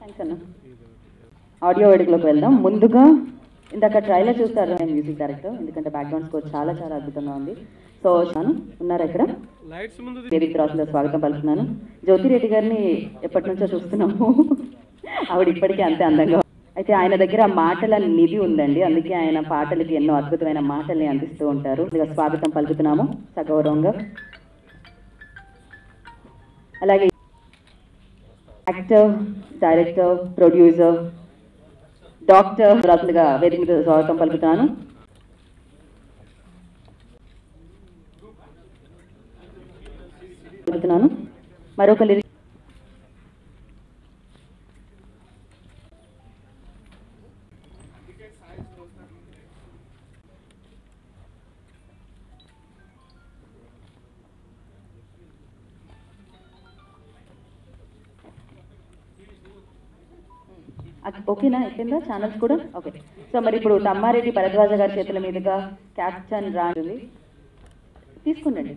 Thanks అన్న audio వేడుకలోకి వెళ్దాం ముందుగా ఇందాక ట్రైలర్ చూస్తారు నేను మ్యూజిక్ డైరెక్టర్ ఎందుకంటే బ్యాక్గ్రౌండ్ స్కోర్ చాలా చాలా అద్భుతంగా ఉంది సో నేను ఉన్నారా ఇక్కడ లైట్స్ ముందు దేవి క్రాస్లో స్వాగతం పలుకుతున్నాను జ్యోతి రెడ్డి గారిని ఎప్పటి నుంచో చూస్తున్నాము ఆవిడ ఇప్పటికీ అంతే అందంగా అయితే ఆయన దగ్గర మాటల నిధి ఉందండి అందుకే ఆయన పాటలకి ఎన్నో అద్భుతమైన మాటల్ని అందిస్తూ ఉంటారు ఇక స్వాగతం పలుకుతున్నాము సగౌరవంగా అలాగే యాక్టర్ డైరెక్టర్ ప్రొడ్యూసర్ డాక్టర్ రాత్రులుగా వేదిక మీద స్వాగతం పలుకుతున్నాను పలుకుతున్నాను మరొక లిరిక్ అక్- ఓకేనా అయిపోయిందా ఛానల్స్ కూడా ఓకే సో మరి ఇప్పుడు తమ్మారెడ్డి భరద్వాజ గారి చేతుల మీదుగా క్యాప్షన్ రాండి తీసుకుండండి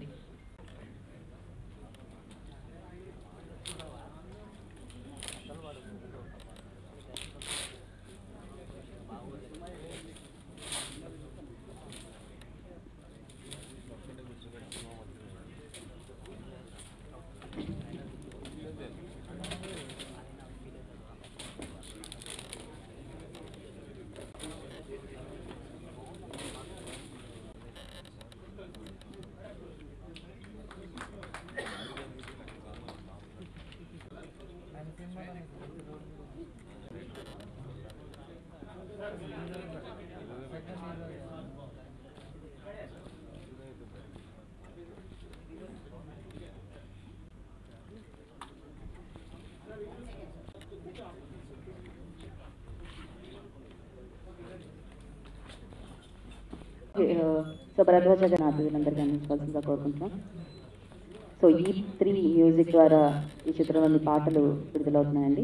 సో భరద్వాజ గారి ఆధ్వర్యులందరికీ అందించవలసిందిగా కోరుకుంటున్నాం సో ఈ త్రీ మ్యూజిక్ ద్వారా ఈ చిత్రంలోని పాటలు విడుదలవుతున్నాయండి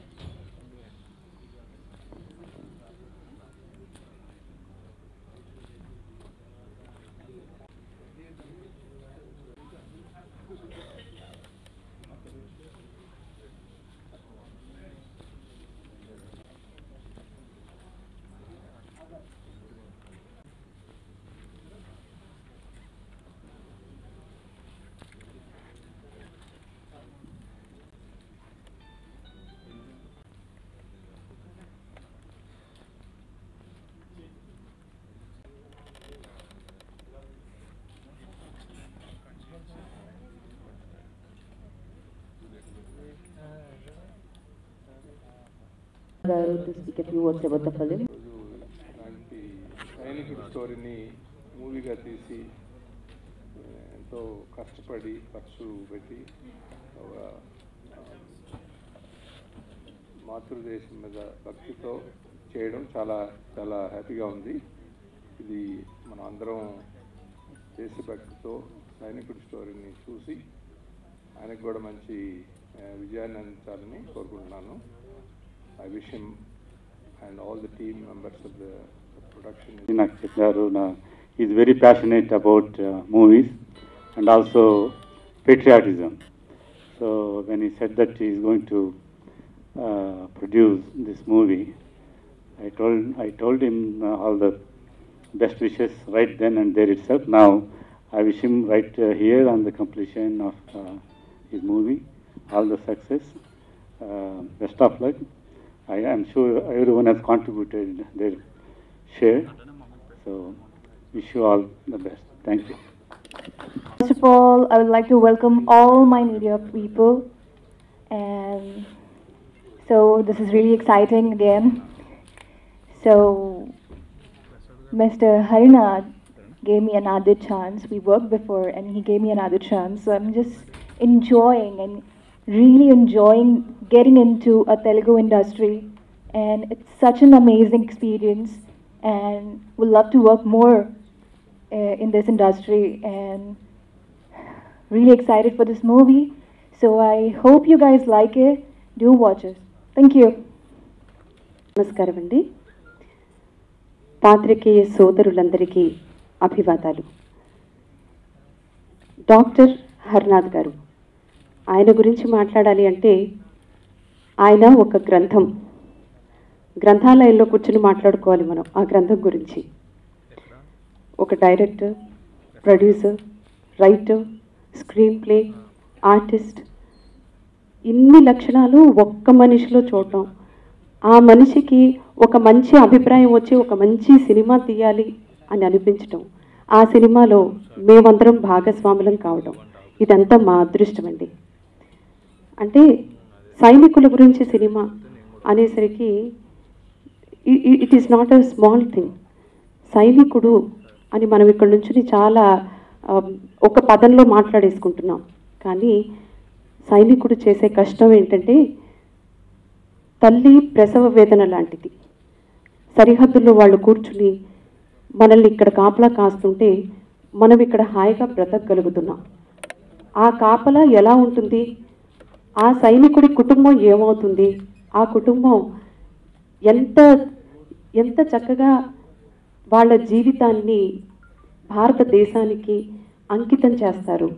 గారు to speak few words about the film రోజు ఇలాంటి సైనికుడి స్టోరీని మూవీగా తీసి ఆ, ఎంతో కష్టపడి ఖర్చు పెట్టి ఒక ఆ, మాతృదేశం మీద భక్తితో చేయడం చాలా చాలా హ్యాపీగా ఉంది ఇది మనం అందరం దేశభక్తితో సైనికుడి స్టోరీని చూసి ఆయనకు కూడా మంచి ఆ, విజయాన్ని అందించాలని కోరుకుంటున్నాను I wish him and all the team members of the production. నాకు చెప్పారు నా is very passionate about movies and also patriotism. So when he said that he is going to uh, produce this movie, I told I told him uh, all the best wishes right then and there itself. Now I wish him right uh, here on the completion of uh, his movie all the success. Uh, best of luck. I am sure everyone has contributed their share. So wish you all the best. Thank you. First of all, I would like to welcome all my media people. And so this is really exciting again. So Mr. Harinath gave me another chance. We worked before and he gave me another chance. So I'm just enjoying and really enjoying getting into a Telugu industry. And it's such an amazing experience and would love to work more uh, in this industry and really excited for this movie. So I hope you guys like it. Do watch it. Thank you. నమస్కారం అండి పాత్రికేయ సోదరులందరికీ అభివాదాలు doctor Harnath గారు ఆయన గురించి మాట్లాడాలి అంటే ఆయన ఒక గ్రంథం గ్రంథాలయంలో కూర్చుని మాట్లాడుకోవాలి మనం ఆ గ్రంథం గురించి ఒక director producer writer screenplay artist ఇన్ని లక్షణాలు ఒక్క మనిషిలో చూడటం ఆ మనిషికి ఒక మంచి అభిప్రాయం వచ్చి ఒక మంచి సినిమా తీయాలి అని అనిపించటం ఆ సినిమాలో మేమందరం భాగస్వాములం కావడం ఇదంతా మా అదృష్టం అండి అంటే సైనికుల గురించి సినిమా అనేసరికి it is not a small thing సైనికుడు అని మనం ఇక్కడ నుంచి చాలా ఆ, ఒక పదంలో మాట్లాడేసుకుంటున్నాం కానీ సైనికుడు చేసే కష్టం ఏంటంటే తల్లి ప్రసవ వేదన లాంటిది సరిహద్దుల్లో వాళ్ళు కూర్చుని మనల్ని ఇక్కడ కాపలా కాస్తుంటే మనం ఇక్కడ హాయిగా బ్రతకగలుగుతున్నాం ఆ కాపలా ఎలా ఉంటుంది ఆ సైనికుడి కుటుంబం ఏమవుతుంది ఆ కుటుంబం ఎంత ఎంత చక్కగా వాళ్ళ జీవితాన్ని భారతదేశానికి అంకితం చేస్తారు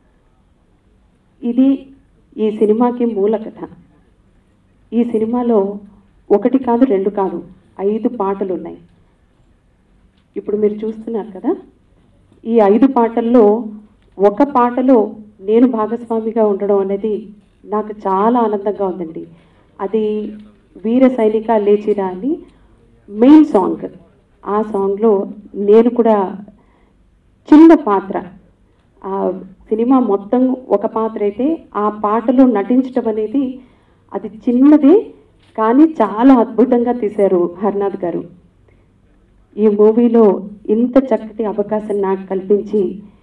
ఇది ఈ సినిమాకి మూల కథ ఈ సినిమాలో ఒకటి కాదు రెండు కాదు ఐదు పాటలు ఉన్నాయి ఇప్పుడు మీరు చూస్తున్నారు కదా ఈ ఐదు పాటల్లో ఒక పాటలో నేను భాగస్వామిగా ఉండడం అనేది నాకు చాలా ఆనందంగా ఉందండి అది వీర సైనిక లేచిరా అని మెయిన్ సాంగ్ ఆ సాంగ్లో నేను కూడా చిన్న పాత్ర ఆ సినిమా మొత్తం ఒక పాత్ర అయితే ఆ పాటలో నటించడం అనేది అది చిన్నదే కానీ చాలా అద్భుతంగా తీశారు హర్నాథ్ గారు ఈ మూవీలో ఇంత చక్కటి అవకాశం నాకు కల్పించి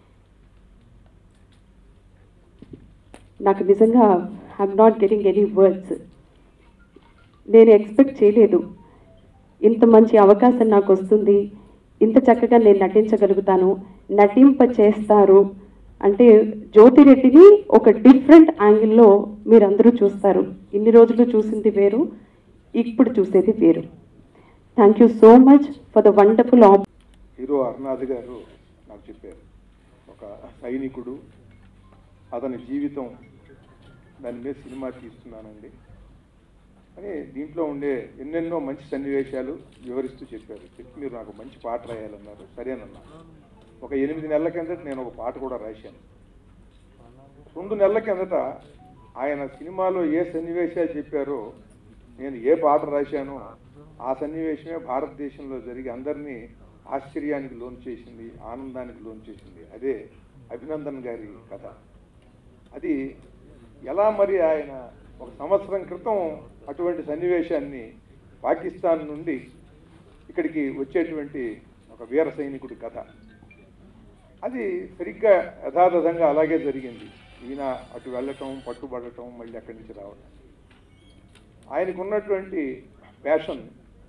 నాకు నిజంగా I'm not getting any words నేను ఎక్స్పెక్ట్ చేయలేదు ఇంత మంచి అవకాశం నాకు వస్తుంది ఇంత చక్కగా నేను నటించగలుగుతాను నటింప చేస్తారు అంటే జ్యోతిరెడ్డిని ఒక డిఫరెంట్ యాంగిల్లో మీరందరూ చూస్తారు ఇన్ని రోజులు చూసింది వేరు ఇప్పుడు చూసేది వేరు thank you so much for the wonderful ఆప్ హీరో అరుణాథ్ గారు నాకు చెప్పారు ఒక సైనికుడు అతని జీవితం దాని మీద సినిమా తీస్తున్నానండి అని దీంట్లో ఉండే ఎన్నెన్నో మంచి సన్నివేశాలు వివరిస్తూ చెప్పారు చెప్పి మీరు నాకు మంచి పాట రాయాలన్నారు సరేనన్నా ఒక ఎనిమిది నెలల కిందట నేను ఒక పాట కూడా రాశాను రెండు నెలల కిందట ఆయన సినిమాలో ఏ సన్నివేశాలు చెప్పారో నేను ఏ పాట రాశానో ఆ సన్నివేశమే భారతదేశంలో జరిగి అందరినీ ఆశ్చర్యానికి లోన్ చేసింది ఆనందానికి లోన్ చేసింది అదే అభినందన్ గారి కథ అది ఎలా మరి ఆయన ఒక సంవత్సరం క్రితం అటువంటి సన్నివేశాన్ని పాకిస్తాన్ నుండి ఇక్కడికి వచ్చేటువంటి ఒక వీర సైనికుడి కథ అది సరిగ్గా యథాతథంగా అలాగే జరిగింది ఈయన అటు వెళ్ళటం పట్టుబడటం మళ్ళీ అక్కడి నుంచి రావటం ఆయనకు ఉన్నటువంటి ప్యాషన్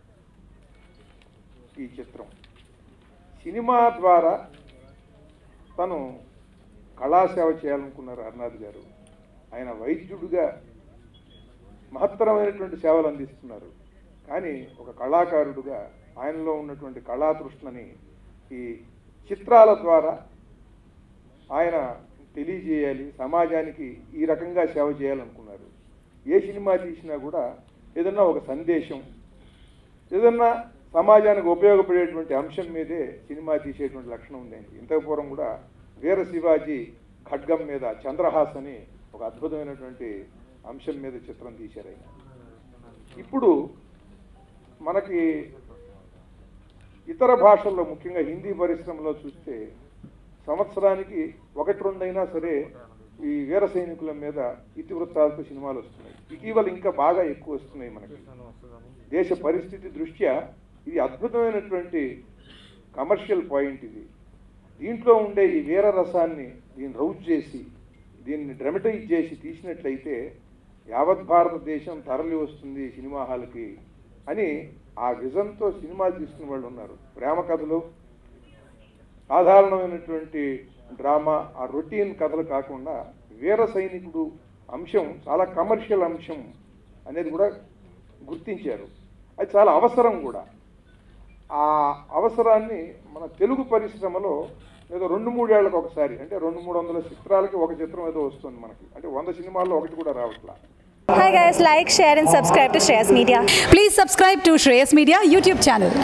ఈ చిత్రం సినిమా ద్వారా తను కళాసేవ చేయాలనుకున్నారు అరునాథ్ గారు ఆయన వైద్యుడిగా మహత్తరమైనటువంటి సేవలు అందిస్తున్నారు కానీ ఒక కళాకారుడుగా ఆయనలో ఉన్నటువంటి కళాతృష్ణని ఈ చిత్రాల ద్వారా ఆయన తెలియజేయాలి సమాజానికి ఈ రకంగా సేవ చేయాలనుకున్నారు ఏ సినిమా తీసినా కూడా ఏదన్నా ఒక సందేశం ఏదన్నా సమాజానికి ఉపయోగపడేటువంటి అంశం మీదే సినిమా తీసేటువంటి లక్షణం ఉంది ఆయనకి. ఇంతకు పూర్వం కూడా వీర శివాజీ ఖడ్గం మీద చంద్రహాస్ అని ఒక అద్భుతమైనటువంటి అంశం మీద చిత్రం తీశారు ఆయన ఇప్పుడు మనకి ఇతర భాషల్లో ముఖ్యంగా హిందీ పరిశ్రమలో చూస్తే సంవత్సరానికి ఒకటి రెండైనా సరే ఈ వీర సైనికుల మీద ఇతివృత్తాలతో సినిమాలు వస్తున్నాయి ఇటీవల ఇంకా బాగా ఎక్కువ వస్తున్నాయి మనకి దేశ పరిస్థితి దృష్ట్యా ఇది అద్భుతమైనటువంటి కమర్షియల్ పాయింట్ ఇది దీంట్లో ఉండే ఈ వీర రసాన్ని దీన్ని రౌజ్ చేసి దీన్ని డ్రమటైజ్ చేసి తీసినట్లయితే యావత్ భారతదేశం తరలి వస్తుంది సినిమా హాల్కి అని ఆ విజన్తో సినిమాలు తీసుకున్న వాళ్ళు ఉన్నారు ప్రేమ కథలు సాధారణమైనటువంటి డ్రామా ఆ రొటీన్ కథలు కాకుండా వీర సైనికుడు అంశం చాలా కమర్షియల్ అంశం అనేది కూడా గుర్తించారు అది చాలా అవసరం కూడా ఆ అవసరాన్ని మన తెలుగు పరిశ్రమలో ఏదో రెండు మూడేళ్లకు ఒకసారి అంటే రెండు మూడు వందల చిత్రాలకి ఒక చిత్రం ఏదో వస్తుంది మనకి అంటే వంద సినిమాల్లో ఒకటి కూడా రావట్లా Hi guys, like, share and subscribe to Shreyas Media. Please subscribe to Shreyas Media YouTube channel.